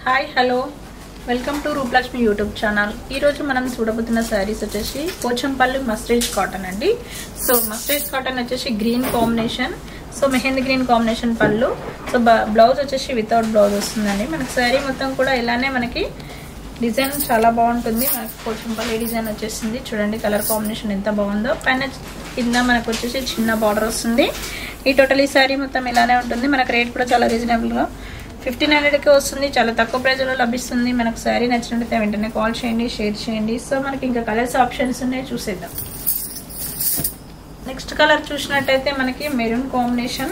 hi hello welcome to Rupalakshmi YouTube channel ఈరోజు మనం చూడబోతున్న శారీస్ వచ్చేసి పోచంపల్లి మస్టరేజ్ కాటన్ అండి సో మస్టరేజ్ కాటన్ వచ్చేసి green combination so mehndi green combination పళ్ళు సో బ్లౌజ్ వచ్చేసి వితౌట్ బ్లౌజ్ వస్తుందండి మనకి శారీ మొత్తం కూడా ఇలానే మనకి డిజైన్ చాలా బాగుంటుంది మనకి పోచంపల్లి డిజైన్ వచ్చేసింది చూడండి కలర్ కాంబినేషన్ ఎంత బాగుందో పైన కింద మనకు వచ్చేసి చిన్న బార్డర్ వస్తుంది ఈ టోటల్ ఈ శారీ మొత్తం ఇలానే ఉంటుంది మనకు రేట్ కూడా చాలా రీజనబుల్గా ఫిఫ్టీన్ హండ్రెడ్కి వస్తుంది చాలా తక్కువ ప్రైజ్లో లభిస్తుంది మనకు శారీ నచ్చినట్లయితే వెంటనే కాల్ చేయండి షేర్ చేయండి సో మనకి ఇంకా కలర్స్ ఆప్షన్స్ ఉన్నాయి చూసేద్దాం నెక్స్ట్ కలర్ చూసినట్టయితే మనకి మెరూన్ కాంబినేషన్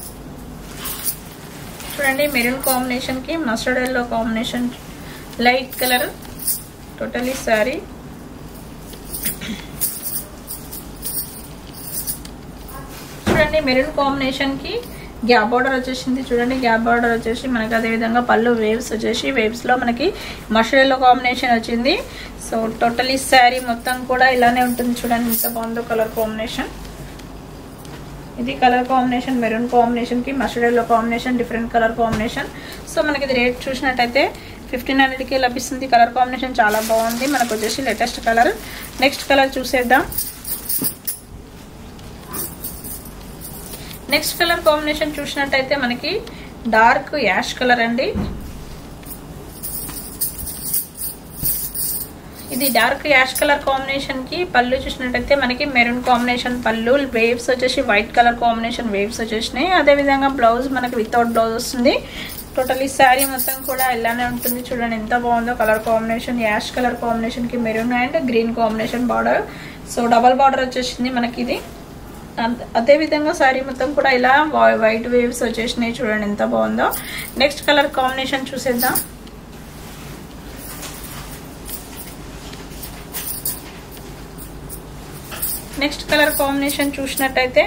చూడండి మెరూన్ కాంబినేషన్కి mustard yellow combination light colour totally sari చూడండి మెరూన్ కాంబినేషన్కి గ్యాప్ బార్డర్ వచ్చేసింది చూడండి గ్యాప్ బార్డర్ వచ్చేసి మనకి అదేవిధంగా పళ్ళు వేవ్స్ వచ్చేసి వేవ్స్లో మనకి మషరెల్లో కాంబినేషన్ వచ్చింది సో టోటలీ శారీ మొత్తం కూడా ఇలానే ఉంటుంది చూడండి ఎంత బాగుందో కలర్ కాంబినేషన్ ఇది కలర్ కాంబినేషన్ మెరూన్ కాంబినేషన్కి mustard combination different colour combination so మనకి ఇది రేట్ చూసినట్టయితే ఫిఫ్టీన్ హండ్రెడ్కి లభిస్తుంది కలర్ కాంబినేషన్ చాలా బాగుంది మనకు వచ్చేసి లేటెస్ట్ కలర్ నెక్స్ట్ కలర్ చూసేద్దాం నెక్స్ట్ కలర్ కాంబినేషన్ చూసినట్టయితే మనకి డార్క్ యాష్ కలర్ అండి ఇది డార్క్ యాష్ కలర్ కాంబినేషన్ కి పళ్ళు చూసినట్టయితే మనకి మెరూన్ కాంబినేషన్ పళ్ళు వేవ్స్ వచ్చేసి వైట్ కలర్ కాంబినేషన్ వేవ్స్ వచ్చేసినాయి అదే విధంగా బ్లౌజ్ మనకి వితౌట్ బ్లౌజ్ వస్తుంది టోటలీ శారీ మొత్తం కూడా ఇలానే ఉంటుంది చూడండి ఎంత బాగుందో colour combination ash colour combination కి maroon and green combination border so double border వచ్చేసింది మనకి ఇది అదే విధంగా శారీ మొత్తం కూడా ఇలా వైట్ వేవ్స్ వచ్చేసినాయి చూడండి ఎంత బాగుందో నెక్స్ట్ కలర్ కాంబినేషన్ చూసేద్దాం నెక్స్ట్ కలర్ కాంబినేషన్ చూసినట్టయితే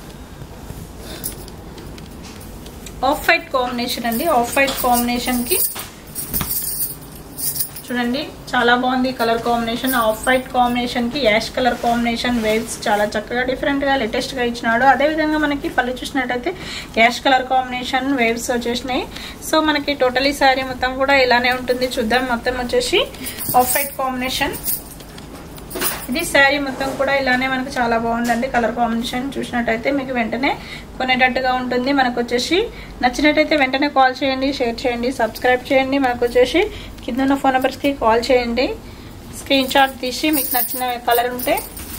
ఆఫ్ వైట్ కాంబినేషన్ అండి ఆఫ్ వైట్ కాంబినేషన్ కి చూడండి చాలా బాగుంది colour combination off white combination కి యాష్ కలర్ కాంబినేషన్ వేవ్స్ చాలా చక్కగా డిఫరెంట్ గా లేటెస్ట్ గా ఇచ్చినాడు అదే విధంగా మనకి పళ్ళు చూసినట్టయితే యాష్ కలర్ కాంబినేషన్ వేవ్స్ వచ్చేసినాయి సో మనకి టోటలీ శారీ మొత్తం కూడా ఇలానే ఉంటుంది చూద్దాం మొత్తం వచ్చేసి ఆఫ్ వైట్ కాంబినేషన్ ఇది శారీ మొత్తం కూడా ఇలానే మనకు చాలా బాగుందండి కలర్ కాంబినేషన్ చూసినట్టయితే మీకు వెంటనే కొనేటట్టుగా ఉంటుంది మనకు వచ్చేసి నచ్చినట్టయితే వెంటనే కాల్ చేయండి షేర్ చేయండి సబ్స్క్రైబ్ చేయండి మనకు వచ్చేసి కింద ఉన్న ఫోన్ నెంబర్స్కి కాల్ చేయండి స్క్రీన్ షాట్ తీసి మీకు నచ్చిన కలర్ ఉంటే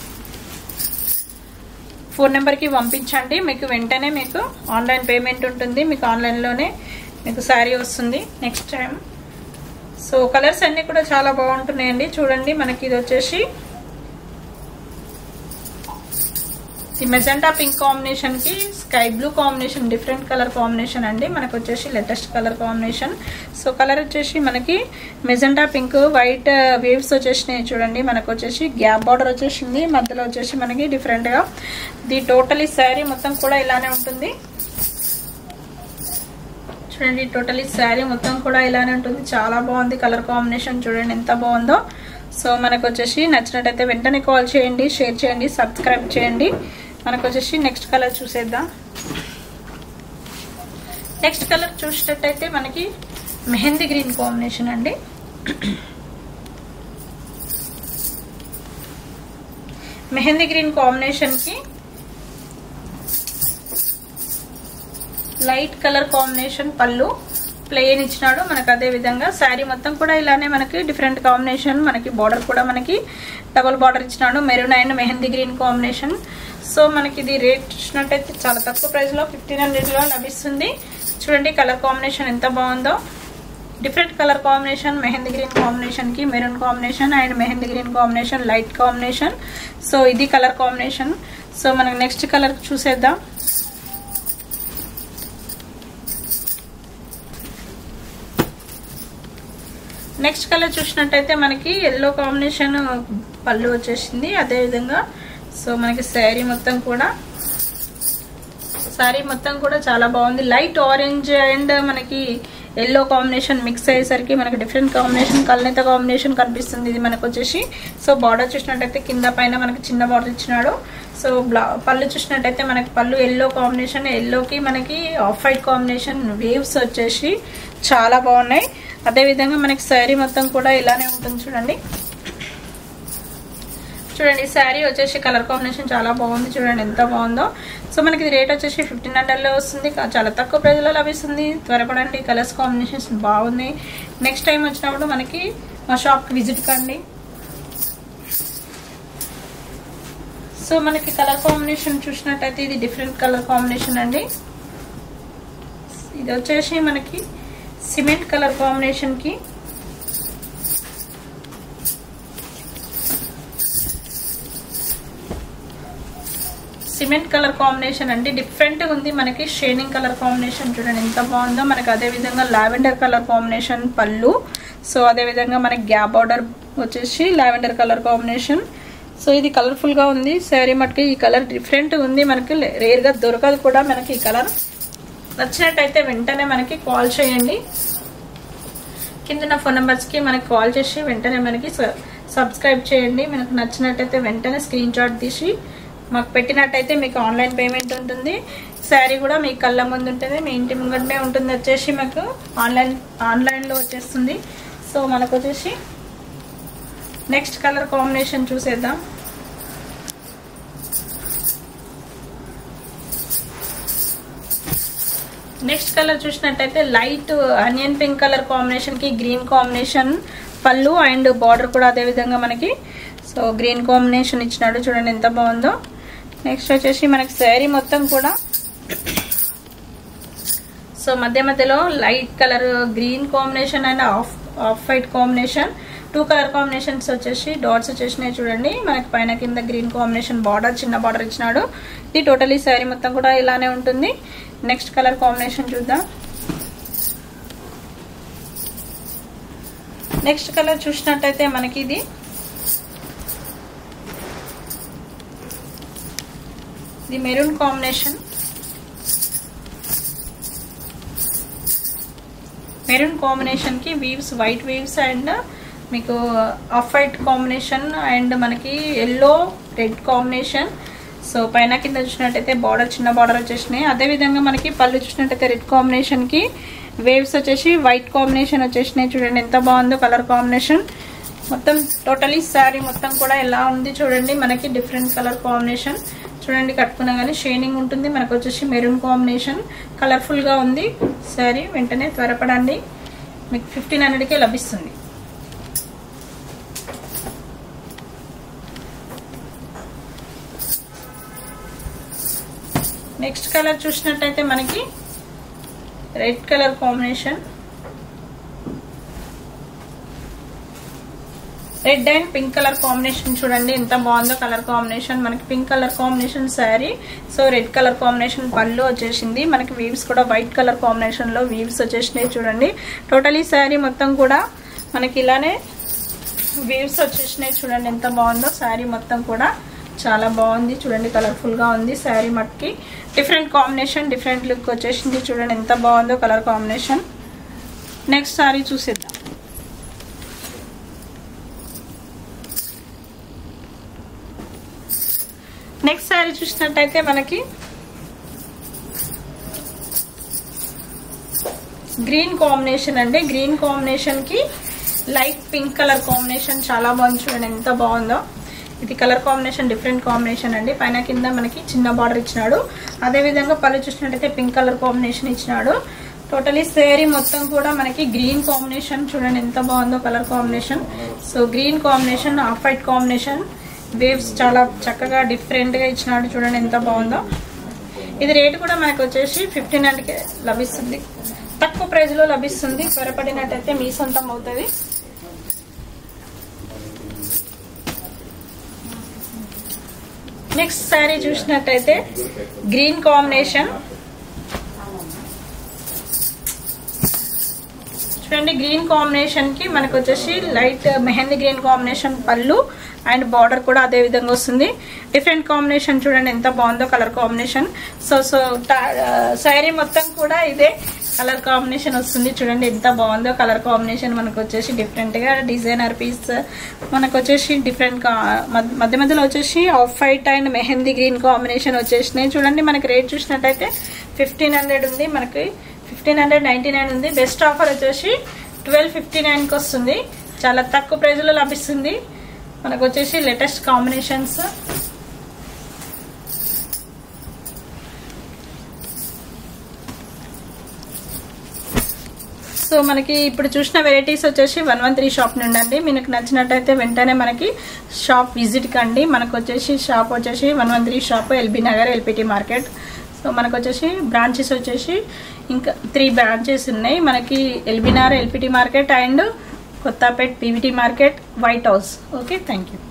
ఫోన్ నెంబర్కి పంపించండి మీకు వెంటనే మీకు ఆన్లైన్ పేమెంట్ ఉంటుంది మీకు ఆన్లైన్లోనే మీకు శారీ వస్తుంది నెక్స్ట్ టైం సో కలర్స్ అన్నీ కూడా చాలా బాగుంటున్నాయండి చూడండి మనకి ఇది వచ్చేసి ఈ మెజెంటా పింక్ కాంబినేషన్ కి sky blue combination different colour combination అండి మనకు వచ్చేసి latest colour combination so colour వచ్చేసి మనకి మెజెంటా పింక్ వైట్ వేవ్స్ వచ్చేసినాయి చూడండి మనకు వచ్చేసి గ్యాప్ బార్డర్ వచ్చేసింది మధ్యలో వచ్చేసి మనకి డిఫరెంట్ గా ఇది టోటలీ శారీ మొత్తం కూడా ఇలానే ఉంటుంది చూడండి టోటలీ శారీ మొత్తం కూడా ఇలానే ఉంటుంది చాలా బాగుంది కలర్ కాంబినేషన్ చూడండి ఎంత బాగుందో సో మనకు వచ్చేసి నచ్చినట్టయితే వెంటనే కాల్ చేయండి షేర్ చేయండి సబ్స్క్రైబ్ చేయండి మనకు వచ్చేసి నెక్స్ట్ కలర్ చూసేద్దాం నెక్స్ట్ కలర్ చూసినట్టయితే మనకి మెహందీ గ్రీన్ కాంబినేషన్ అండి మెహందీ గ్రీన్ కాంబినేషన్కి లైట్ కలర్ కాంబినేషన్ పళ్ళు ప్లెయిన్ ఇచ్చినాడు మనకు అదే విధంగా శారీ మొత్తం కూడా ఇలానే మనకి డిఫరెంట్ కాంబినేషన్ మనకి బార్డర్ కూడా మనకి డబుల్ బార్డర్ ఇచ్చినాడు maroon and mehndi green combination so మనకి ఇది రేట్ చూసినట్టయితే చాలా తక్కువ ప్రైస్లో ఫిఫ్టీన్ హండ్రెడ్లో లభిస్తుంది చూడండి కలర్ కాంబినేషన్ ఎంత బాగుందో different colour combination mehndi green కాంబినేషన్కి maroon combination and mehndi green combination light combination so ఇది కలర్ కాంబినేషన్ సో మనకి నెక్స్ట్ కలర్ చూసేద్దాం నెక్స్ట్ కలర్ చూసినట్టయితే మనకి ఎల్లో కాంబినేషన్ పళ్ళు వచ్చేసింది అదేవిధంగా సో మనకి శారీ మొత్తం కూడా శారీ మొత్తం కూడా చాలా బాగుంది లైట్ ఆరెంజ్ అండ్ మనకి ఎల్లో కాంబినేషన్ మిక్స్ అయ్యేసరికి మనకి డిఫరెంట్ కాంబినేషన్ కల్నేత కాంబినేషన్ కనిపిస్తుంది ఇది మనకు వచ్చేసి సో బార్డర్ చూసినట్టయితే కింద పైన మనకి చిన్న బార్డర్ ఇచ్చినాడు సో బ్లా పళ్ళు చూసినట్టయితే మనకి పళ్ళు ఎల్లో కాంబినేషన్ ఎల్లోకి మనకి ఆఫ్ వైట్ కాంబినేషన్ వేవ్స్ వచ్చేసి చాలా బాగున్నాయి అదే విధంగా మనకి శారీ మొత్తం కూడా ఇలానే ఉంటుంది చూడండి చూడండి శారీ వచ్చేసి కలర్ కాంబినేషన్ చాలా బాగుంది చూడండి ఎంత బాగుందో సో మనకి ఇది రేట్ వచ్చేసి ఫిఫ్టీన్ హండ్రెడ్లో వస్తుంది కా- చాలా తక్కువ ప్రైజ్లో లభిస్తుంది త్వరపడండి కలర్స్ కాంబినేషన్స్ బాగుంది నెక్స్ట్ టైం వచ్చినప్పుడు మనకి మా షాప్కి విజిట్ కండి సో మనకి కలర్ కాంబినేషన్ చూసినట్టయితే ఇది డిఫరెంట్ కలర్ కాంబినేషన్ అండి ఇది వచ్చేసి మనకి సిమెంట్ కలర్ కాంబినేషన్కి సిమెంట్ కలర్ కాంబినేషన్ అండి డిఫరెంట్ ఉంది మనకి షేడింగ్ కలర్ కాంబినేషన్ చూడండి ఎంత బాగుందో మనకి అదే విధంగా లావెండర్ కలర్ కాంబినేషన్ పళ్ళు సో అదే విధంగా మనకి గ్యాప్ బార్డర్ వచ్చేసి లావెండర్ కలర్ కాంబినేషన్ సో ఇది కలర్ఫుల్ గా ఉంది శారీ మటుకి ఈ కలర్ డిఫరెంట్ ఉంది మనకి రేర్ గా దొరకదు కూడా మనకి ఈ కలర్ నచ్చినట్టయితే వెంటనే మనకి కాల్ చేయండి కింద నా ఫోన్ నెంబర్స్కి మనకి కాల్ చేసి వెంటనే మనకి స- సబ్స్క్రైబ్ చేయండి మనకు నచ్చినట్టయితే వెంటనే స్క్రీన్ షాట్ తీసి మాకు పెట్టినట్టయితే మీకు ఆన్లైన్ పేమెంట్ ఉంటుంది శారీ కూడా మీ కళ్ళ ముందు ఉంటుంది మీ ఇంటి ముంగటనే ఉంటుంది వచ్చేసి మాకు ఆన్లైన్ ఆన్లైన్లో వచ్చేస్తుంది సో మనకు వచ్చేసి నెక్స్ట్ కలర్ కాంబినేషన్ చూసేద్దాం నెక్స్ట్ కలర్ చూసినట్టయితే light onion pink colour combination కి గ్రీన్ కాంబినేషన్ పళ్ళు అండ్ బార్డర్ కూడా అదే విధంగా మనకి సో గ్రీన్ కాంబినేషన్ ఇచ్చినాడు చూడండి ఎంత బాగుందో నెక్స్ట్ వచ్చేసి మనకి శారీ మొత్తం కూడా సో మధ్య మధ్యలో light colour green combination and off off white combination two colour combinations వచ్చేసి డాట్స్ వచ్చేసినాయి చూడండి మనకి పైన కింద గ్రీన్ కాంబినేషన్ బార్డర్ చిన్న బార్డర్ ఇచ్చినాడు ఇది టోటలీ శారీ మొత్తం కూడా ఇలానే ఉంటుంది నెక్స్ట్ కలర్ కాంబినేషన్ చూద్దాం నెక్స్ట్ కలర్ చూసినట్టయితే మనకి ఇది ఇది మెరూన్ కాంబినేషన్ మెరూన్ కాంబినేషన్ కి వీవ్స్ వైట్ వీవ్స్ అండ్ మీకు ఆఫ్ వైట్ కాంబినేషన్ అండ్ మనకి ఎల్లో రెడ్ కాంబినేషన్ సో పైన కింద చూసినట్టయితే బార్డర్ చిన్న బార్డర్ వచ్చేసినాయి అదే విధంగా మనకి పళ్ళు చూసినట్టయితే రెడ్ కాంబినేషన్ కి వేవ్స్ వచ్చేసి వైట్ కాంబినేషన్ వచ్చేసినాయి చూడండి ఎంత బాగుందో కలర్ కాంబినేషన్ మొత్తం టోటలీ శారీ మొత్తం కూడా ఎలా ఉంది చూడండి మనకి డిఫరెంట్ కలర్ కాంబినేషన్ చూడండి కట్టుకున్నా కానీ షైనింగ్ ఉంటుంది మనకు వచ్చేసి మెరూన్ కాంబినేషన్ కలర్ఫుల్ గా ఉంది శారీ వెంటనే త్వరపడండి మీకు ఫిఫ్టీన్ హండ్రెడ్కే లభిస్తుంది నెక్స్ట్ కలర్ చూసినట్టయితే మనకి red colour combination red and pink colour combination చూడండి ఎంత బాగుందో కలర్ కాంబినేషన్ మనకి pink colour combination sari so red colour combination పళ్ళు వచ్చేసింది మనకి వీవ్స్ కూడా వైట్ కలర్ కాంబినేషన్ లో వీవ్స్ వచ్చేసినాయి చూడండి టోటలీ శారీ మొత్తం కూడా మనకి ఇలానే వీవ్స్ వచ్చేసినాయి చూడండి ఎంత బాగుందో శారీ మొత్తం కూడా చాలా బాగుంది చూడండి కలర్ఫుల్ గా ఉంది శారీ మట్కి డిఫరెంట్ కాంబినేషన్ డిఫరెంట్ లుక్ వచ్చేసింది చూడండి ఎంత బాగుందో కలర్ కాంబినేషన్ నెక్స్ట్ శారీ చూసేద్దాం నెక్స్ట్ శారీ చూసినట్టయితే మనకి గ్రీన్ కాంబినేషన్ అండి గ్రీన్ కాంబినేషన్ కి లైట్ పింక్ కలర్ కాంబినేషన్ చాలా బాగుంది చూడండి ఎంత బాగుందో ఇది కలర్ కాంబినేషన్ డిఫరెంట్ కాంబినేషన్ అండి పైన కింద మనకి చిన్న బార్డర్ ఇచ్చినాడు అదే విధంగా పళ్ళు చూసినట్టయితే పింక్ కలర్ కాంబినేషన్ ఇచ్చినాడు టోటలీ శారీ మొత్తం కూడా మనకి గ్రీన్ కాంబినేషన్ చూడండి ఎంత బాగుందో colour combination so green combination off white combination weaves చాలా చక్కగా డిఫరెంట్ గా ఇచ్చినాడు చూడండి ఎంత బాగుందో ఇది రేట్ కూడా మనకు వచ్చేసి ఫిఫ్టీన్ హండ్రెడ్కి లభిస్తుంది తక్కువ ప్రైస్ లో లభిస్తుంది త్వరపడినట్టయితే మీ సొంతం అవుతుంది నెక్స్ట్ శారీ చూసినట్టయితే గ్రీన్ కాంబినేషన్ చూడండి గ్రీన్ కాంబినేషన్ కి మనకు వచ్చేసి లైట్ మెహందీ గ్రీన్ కాంబినేషన్ పళ్ళు అండ్ బార్డర్ కూడా అదే విధంగా వస్తుంది డిఫరెంట్ కాంబినేషన్ చూడండి ఎంత బాగుందో colour combination so so sari మొత్తం కూడా ఇదే కలర్ కాంబినేషన్ వస్తుంది చూడండి ఎంత బాగుందో కలర్ కాంబినేషన్ మనకు వచ్చేసి డిఫరెంట్ గా డిజైనర్ పీస్ మనకు వచ్చేసి డిఫరెంట్ మధ్య మధ్యలో వచ్చేసి off white and mehndi green combination వచ్చేసినాయి చూడండి మనకి రేట్ చూసినట్టయితే ఫిఫ్టీన్ హండ్రెడ్ ఉంది మనకి ఫిఫ్టీన్ హండ్రెడ్ నైన్టీ నైన్ ఉంది బెస్ట్ ఆఫర్ వచ్చేసి ట్వెల్వ్ ఫిఫ్టీ నైన్కి వస్తుంది చాలా తక్కువ ప్రైస్లో లభిస్తుంది మనకు వచ్చేసి లేటెస్ట్ కాంబినేషన్స్ సో మనకి ఇప్పుడు చూసిన వెరైటీస్ వచ్చేసి వన్ వన్ త్రీ షాప్ నుండి అండి మీకు నచ్చినట్టయితే వెంటనే మనకి షాప్ విజిట్ కండి మనకు వచ్చేసి షాప్ వచ్చేసి one one three shop LB Nagar LPT market so మనకు వచ్చేసి బ్రాంచెస్ వచ్చేసి ఇంకా త్రీ బ్రాంచెస్ ఉన్నాయి మనకి LB Nagar LPT market and Kothapet PVT market white house okay thank you